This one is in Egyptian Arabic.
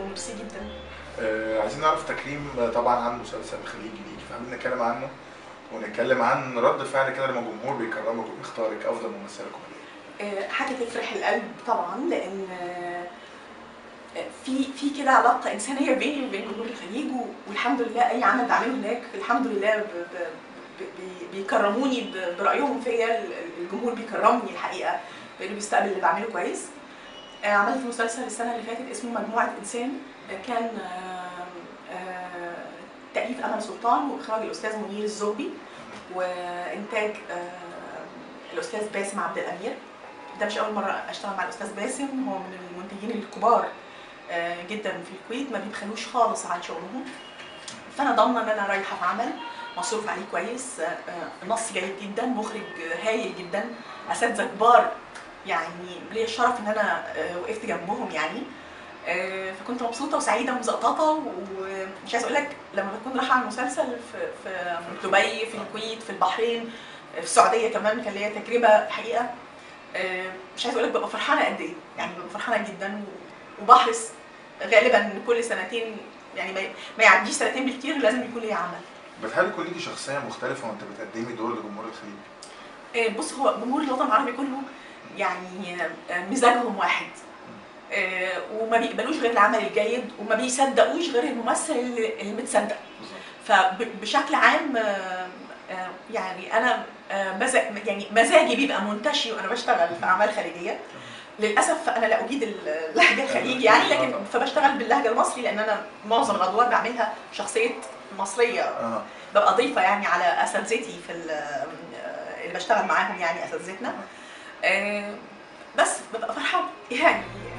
وميرسي جدا آه عايزين نعرف تكريم آه، طبعا عن مسلسل خليجي ليكي فحابين نتكلم عنه ونتكلم عن رد فعل كده لما الجمهور بيكرمك وبيختارك افضل ممثله كوميديه آه، حاجه تفرح القلب طبعا لان آه، آه، في في كده علاقه انسانيه بيني وبين جمهور الخليج و- والحمد لله اي عمل بعمله هناك الحمد لله ب- ب- ب- بي- بيكرموني ب- برايهم فيا ال- الجمهور بيكرمني الحقيقه لانه بيستقبل اللي بعمله كويس آه، عملت مسلسل السنه اللي فاتت اسمه مجموعه انسان آه، كان آه، آه، تاليف امل سلطان واخراج الاستاذ منير الزغبي وانتاج آه، الاستاذ باسم عبد الامير ده مش اول مره اشتغل مع الاستاذ باسم هو من المنتجين الكبار آه، جدا في الكويت ما بيبخلوش خالص عن شغلهم فانا ضامنه ان انا رايحه في عمل مصروف عليه كويس آه، آه، نص جيد جدا مخرج هايل جدا اساتذه كبار يعني ليا الشرف ان انا آه، وقفت جنبهم يعني آه، فكنت مبسوطه وسعيده ومزقططه ومش عايزه اقول لك لما بكون رايحه على المسلسل في في دبي في الكويت في البحرين في السعوديه كمان كان ليا تجربه الحقيقه آه، مش عايزه اقول لك ببقى فرحانه قد ايه يعني ببقى فرحانه جدا و- وبحرص غالبا كل سنتين يعني ما- ما يعديش سنتين بالكتير لازم يكون لي عمل بتحب يكون ليكي شخصيه مختلفه وانت بتقدمي دور لجمهور الخليج آه، بص هو جمهور الوطن العربي كله يعني آه، مزاجهم واحد آه، وما بيقبلوش غير العمل الجيد وما بيصدقوش غير الممثل اللي اللي متصدق فبشكل عام آه، آه، يعني انا آه، مزاج يعني مزاجي بيبقى منتشي وانا بشتغل في اعمال خارجيه للاسف انا لا اجيد اللهجه الخليجي يعني لكن فبشتغل باللهجه المصري لان انا معظم الادوار بعملها شخصيه مصريه اه ببقى ضيفه يعني على اساتذتي في ال- اللي بشتغل معاهم يعني اساتذتنا آه، بس ببقى فرحانه يعني